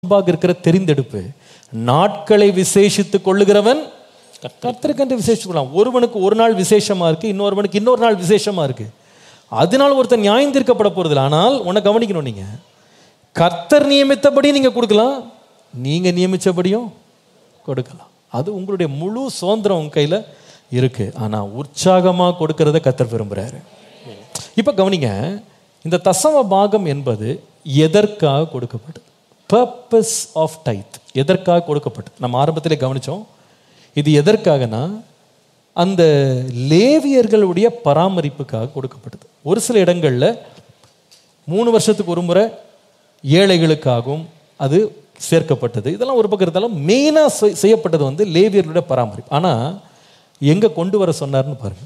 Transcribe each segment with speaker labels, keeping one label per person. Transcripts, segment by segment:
Speaker 1: முன்பாக இருக்கிற தெரிந்தெடுப்பு நாட்களை விசேஷித்துக் கொள்ளுகிறவன் கர்த்தருக்கென்று விசேஷித்துக் கொள்ளலாம் ஒருவனுக்கு ஒரு நாள் விசேஷமா இருக்கு இன்னொருவனுக்கு இன்னொரு நாள் விசேஷமா இருக்கு அதனால் ஒருத்தன் நியாயம் தீர்க்கப்பட போறதில்லை ஆனால் உன்னை கவனிக்கணும் நீங்க கர்த்தர் நியமித்தபடி நீங்க கொடுக்கலாம் நீங்க நியமிச்சபடியும் கொடுக்கலாம் அது உங்களுடைய முழு சுதந்திரம் உங்க கையில இருக்கு ஆனா உற்சாகமா கொடுக்கறத கர்த்தர் விரும்புறாரு இப்ப கவனிங்க இந்த தசம பாகம் என்பது எதற்காக கொடுக்கப்பட்டது பர்பஸ் ஆஃப் டைத் எதற்காக கொடுக்கப்பட்டது நம்ம ஆரம்பத்திலே கவனிச்சோம் இது எதற்காகனா அந்த லேவியர்களுடைய பராமரிப்புக்காக கொடுக்கப்பட்டது ஒரு சில இடங்கள்ல மூணு வருஷத்துக்கு ஒரு முறை ஏழைகளுக்காகவும் அது சேர்க்கப்பட்டது இதெல்லாம் ஒரு பக்கம் இருந்தாலும் மெயினாக செய்யப்பட்டது வந்து லேவியர்களுடைய பராமரிப்பு ஆனால் எங்கே கொண்டு வர சொன்னார்னு பாருங்க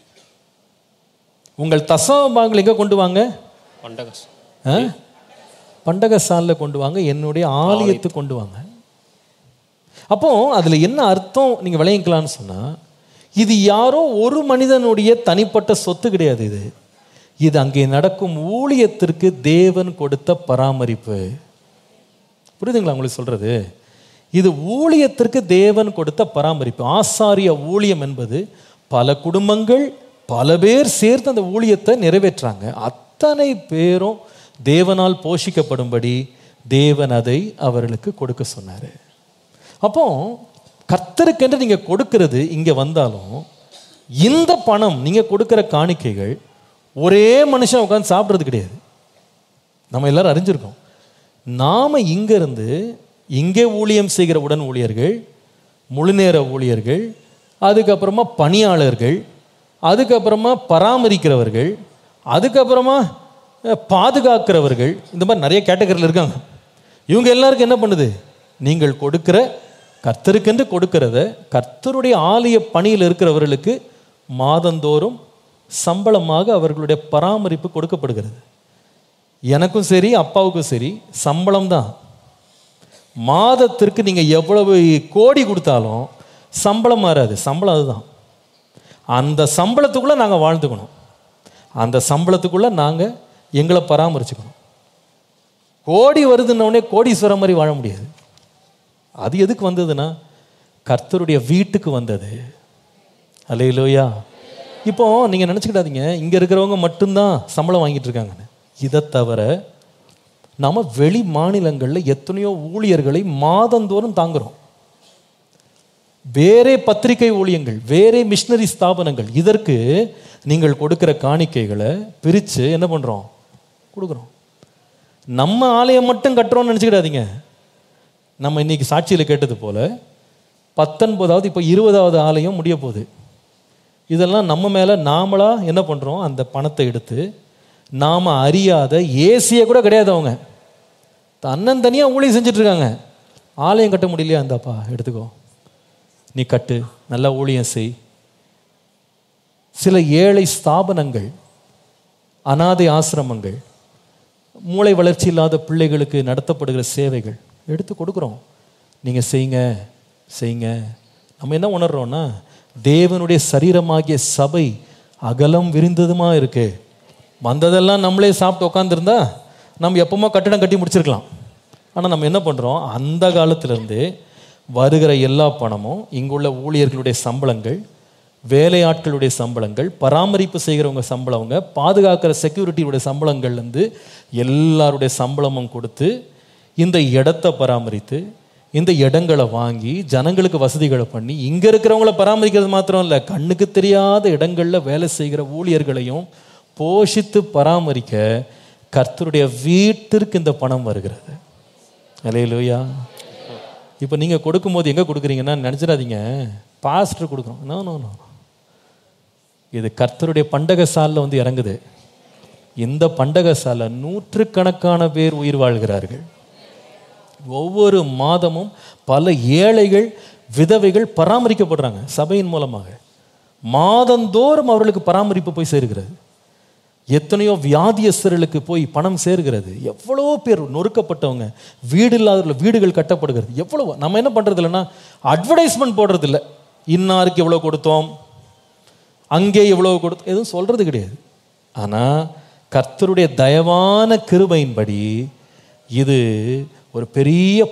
Speaker 1: உங்கள் தசமபாகங்கள் எங்கே கொண்டு வாங்க
Speaker 2: பண்டகஸ்
Speaker 1: ஆ? பண்டக சாலில் கொண்டு வாங்க என்னுடைய ஆலயத்துக்கு கொண்டு வாங்க அப்போ அதுல என்ன அர்த்தம் நீங்க விளையிக்கலாம்னு சொன்னா இது யாரோ ஒரு மனிதனுடைய தனிப்பட்ட சொத்து கிடையாது இது இது அங்கே நடக்கும் ஊழியத்திற்கு தேவன் கொடுத்த பராமரிப்பு புரியுதுங்களா உங்களுக்கு சொல்றது இது ஊழியத்திற்கு தேவன் கொடுத்த பராமரிப்பு ஆசாரிய ஊழியம் என்பது பல குடும்பங்கள் பல பேர் சேர்த்து அந்த ஊழியத்தை நிறைவேற்றாங்க அத்தனை பேரும் தேவனால் போஷிக்கப்படும்படி தேவன் அதை அவர்களுக்கு கொடுக்க சொன்னாரு அப்போ கர்த்தருக்கென்று நீங்க கொடுக்கிறது இங்க வந்தாலும் இந்த பணம் நீங்க கொடுக்கிற காணிக்கைகள் ஒரே மனுஷன் உட்கார்ந்து சாப்பிட்றது கிடையாது நம்ம எல்லாரும் அறிஞ்சிருக்கோம் நாம இங்க இருந்து இங்கே ஊழியம் செய்கிற உடன் ஊழியர்கள் முழுநேர ஊழியர்கள் அதுக்கப்புறமா பணியாளர்கள் அதுக்கப்புறமா பராமரிக்கிறவர்கள் அதுக்கப்புறமா அஹ், பாதுகாக்கிறவர்கள் இந்த மாதிரி நிறைய கேட்டகரியில் இருக்காங்க இவங்க எல்லாருக்கும் என்ன பண்ணுது நீங்கள் கொடுக்கிற கர்த்தருக்கென்று கொடுக்கிறத கர்த்தருடைய ஆலய பணியில் இருக்கிறவர்களுக்கு மாதந்தோறும் சம்பளமாக அவர்களுடைய பராமரிப்பு கொடுக்கப்படுகிறது எனக்கும் சரி அப்பாவுக்கும் சரி சம்பளம் தான் மாதத்திற்கு நீங்கள் எவ்வளவு கோடி கொடுத்தாலும் சம்பளம் மாறாது சம்பளம் அதுதான் அந்த சம்பளத்துக்குள்ளே நாங்கள் வாழ்ந்துக்கணும் அந்த சம்பளத்துக்குள்ளே நாங்கள் எங்களை பராமரிச்சுக்கணும் கோடி வருதுன்னொடனே கோடீஸ்வரம் மாதிரி வாழ முடியாது அது எதுக்கு வந்ததுன்னா கர்த்தருடைய வீட்டுக்கு வந்தது அலையிலோயா இப்போ நீங்கள் நினச்சிக்கிடாதீங்க இங்கே இருக்கிறவங்க மட்டும்தான் சம்பளம் வாங்கிட்டு இருக்காங்கன்னு இதை தவிர நாம வெளி மாநிலங்களில் எத்தனையோ ஊழியர்களை மாதந்தோறும் தாங்குறோம் வேறே பத்திரிகை ஊழியங்கள் வேறே மிஷினரி ஸ்தாபனங்கள் இதற்கு நீங்கள் கொடுக்கிற காணிக்கைகளை பிரித்து என்ன பண்ணுறோம் கொடுக்குறோம் நம்ம ஆலயம் மட்டும் கட்டுறோம்னு நினச்சிக்கிடாதீங்க நம்ம இன்னைக்கு சாட்சியில் கேட்டது போல பத்தொன்பதாவது இப்போ இருபதாவது ஆலயம் முடிய போகுது இதெல்லாம் நம்ம மேலே நாமளா என்ன பண்ணுறோம் அந்த பணத்தை எடுத்து நாம் அறியாத ஏசிய கூட கிடையாது அவங்க தன்னன் தனியாக ஊழியம் செஞ்சுட்டு இருக்காங்க ஆலயம் கட்ட முடியலையா இந்தாப்பா எடுத்துக்கோ நீ கட்டு நல்லா ஊழியம் செய் சில ஏழை ஸ்தாபனங்கள் அனாதை ஆசிரமங்கள் மூளை வளர்ச்சி இல்லாத பிள்ளைகளுக்கு நடத்தப்படுகிற சேவைகள் எடுத்து கொடுக்குறோம் நீங்கள் செய்யுங்க செய்யுங்க நம்ம என்ன உணர்றோம்னா தேவனுடைய சரீரமாகிய சபை அகலம் விரிந்ததுமா இருக்கு வந்ததெல்லாம் நம்மளே சாப்பிட்டு உட்காந்துருந்தா நம்ம எப்பவுமோ கட்டடம் கட்டி முடிச்சிருக்கலாம் ஆனால் நம்ம என்ன பண்ணுறோம் அந்த காலத்திலேருந்து வருகிற எல்லா பணமும் இங்குள்ள ஊழியர்களுடைய சம்பளங்கள் வேலையாட்களுடைய சம்பளங்கள் பராமரிப்பு செய்கிறவங்க சம்பளவங்க பாதுகாக்கிற செக்யூரிட்டியுடைய சம்பளங்கள்லேருந்து எல்லாருடைய சம்பளமும் கொடுத்து இந்த இடத்தை பராமரித்து இந்த இடங்களை வாங்கி ஜனங்களுக்கு வசதிகளை பண்ணி இங்கே இருக்கிறவங்கள பராமரிக்கிறது மாத்திரம் இல்லை கண்ணுக்கு தெரியாத இடங்களில் வேலை செய்கிற ஊழியர்களையும் போஷித்து பராமரிக்க கர்த்தருடைய வீட்டிற்கு இந்த பணம் வருகிறது அலையிலோயா இப்போ நீங்கள் கொடுக்கும்போது எங்கே கொடுக்குறீங்கன்னா நினச்சிடாதீங்க பாஸ்டர் கொடுக்குறோம் நோ நோ நோ இது கர்த்தருடைய பண்டக சாலில் வந்து இறங்குது இந்த பண்டக சாலை நூற்றுக்கணக்கான பேர் உயிர் வாழ்கிறார்கள் ஒவ்வொரு மாதமும் பல ஏழைகள் விதவைகள் பராமரிக்கப்படுறாங்க சபையின் மூலமாக மாதந்தோறும் அவர்களுக்கு பராமரிப்பு போய் சேர்கிறது எத்தனையோ வியாதியஸ்தர்களுக்கு போய் பணம் சேர்கிறது எவ்வளோ பேர் நொறுக்கப்பட்டவங்க வீடு இல்லாதவர்கள் வீடுகள் கட்டப்படுகிறது எவ்வளோ நம்ம என்ன பண்றது இல்லைன்னா அட்வர்டைஸ்மெண்ட் போடுறது இல்லை இன்னாருக்கு எவ்வளோ கொடுத்தோம் அங்கே எவ்வளோ கொடுத்தோம் எதுவும் சொல்றது கிடையாது ஆனால் கர்த்தருடைய தயவான கிருபையின்படி இது ஒரு பெரிய